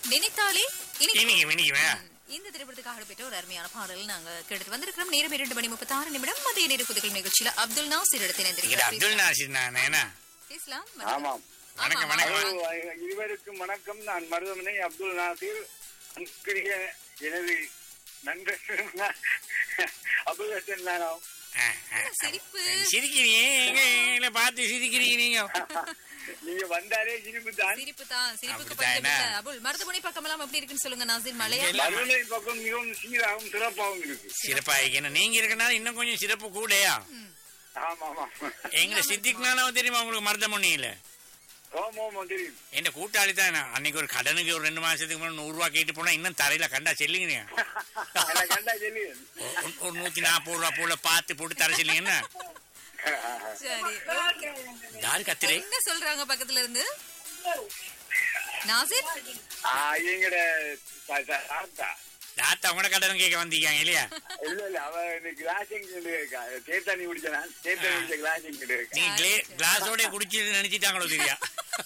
நினைத்தாலே இனி இனிக்கும் இனிக்கும் இந்த திரைப்படத்துக்காக பெற்ற ஒரு அருமையான பாடல் நாங்க கேட்டு வந்திருக்கிறோம் நேரம் இரண்டு மணி முப்பத்தி ஆறு நிமிடம் மதிய நேர புதுகள் நிகழ்ச்சியில அப்துல் நாசிர் இது இடத்தினை அப்துல் நாசிர் நான் என்ன பேசலாம் ஆமாம் வணக்கம் ஆமா, வணக்கம் ஹலோ, இருவருக்கும் வணக்கம் நான் மருதமனை அப்துல் நாசிர் அன்பிற்குரிய எனது நண்பர் அபுல் ஹசன் நானோ ஆ, ஆ. சிரிப்பு சிரிக்கிறீங்க எங்க எங்களை பார்த்து சிரிக்கிறீங்க நீங்க நீங்க வந்தாலே சிரிப்பு தான் சிரிப்பு தான் சிரிப்புக்கு அப்படித்தான் பஞ்சம் இல்ல. அபுல் மருதமணி பக்கம் எல்லாம் எப்படி இருக்குன்னு சொல்லுங்க நாசிர் மலையா இங்க மருதமனை பக்கம் மிகவும் சீராகவும் சிறப்பாகவும் இருக்கு சிறப்பா இருக்கணும் நீங்க இருக்கனால இன்னும் கொஞ்சம் சிறப்பு கூடயா ஆமா ஆமா எங்களை சித்திக்குனால தெரியுமா உங்களுக்கு மருதமணியில ஓம் ஓம் தெரியும் என் கூட்டாளி தான் நான் அன்னைக்கு ஒரு கடனுக்கு ஒரு ரெண்டு மாசத்துக்கு முன்னாடி நூறு ரூபா கேட்டு போனா இன்னும் தரையில கண்டா செல்லுங்க எனக்கு கண்டா சொல்லி ஒரு- ஒரு நூத்தி நாற்பது ரூபா போல பார்த்து போட்டு தர சொல்லுங்கன்னா சரி யாரு கத்துறே என்ன சொல்றாங்க பக்கத்துல இருந்து நாசிர் எங்கட தாத்தா தாத்தா கூட கடன் கேட்க வந்தீங்க இல்லையா இல்ல இல்ல அவ கிளாசிங் தேத்தாணி குடிச்சா தேத்தாணி குடிச்ச கிளாசிங் இருக்கா நீ கிளாஸோட குடிச்சிட்டு நினைச்சிட்டாங்களோ தெரியா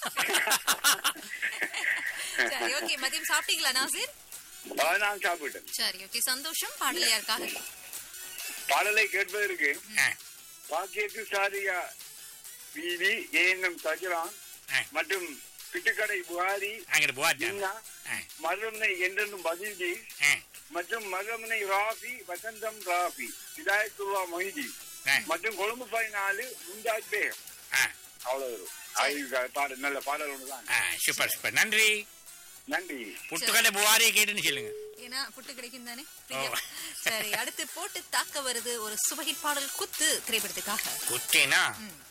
சரி ஓகே மதியம் சாப்பிட்டீங்களா நாசிர் நான் சாப்பிட்டேன் சரி ஓகே சந்தோஷம் பாடல் யாருக்காக பாடலை கேட்பதற்கு ஆ, பாக்கியத்து சாதிகா வீதி ஏஎன்எம் சஜரான் ஆ. மற்றும் பிட்டுக்கடை புகாரி அங்கிட்டு போவாச்சா ஜின்னா ஆ, மருதமனை என்றென்னும் பதில்ஜி ஆ, மற்றும் மருதமனை ராஃபி வசந்தம் ராஃபி ஹிதாயத்துல்லா மொஹிதி ஆ, மற்றும் கொழும்பு பதினாலு முந்தாஜ் பேகம் ஆ, அவ்வளவு வரும் அது பாடல் நல்ல பாடல் ஒண்ணுதான் ஆ, சூப்பர் சூப்பர் நன்றி நன்றி புட்டுக்கடை புவாரியை கேட்டுன்னு சொல்லுங்க ஏன்னா புட்டு கிடைக்கும் தானே பிரியா. ஓ. சரி அடுத்து போட்டு தாக்க வருது ஒரு சுபஹிட் பாடல் குத்து திரைப்படத்துக்காக குத்தேனா ம்.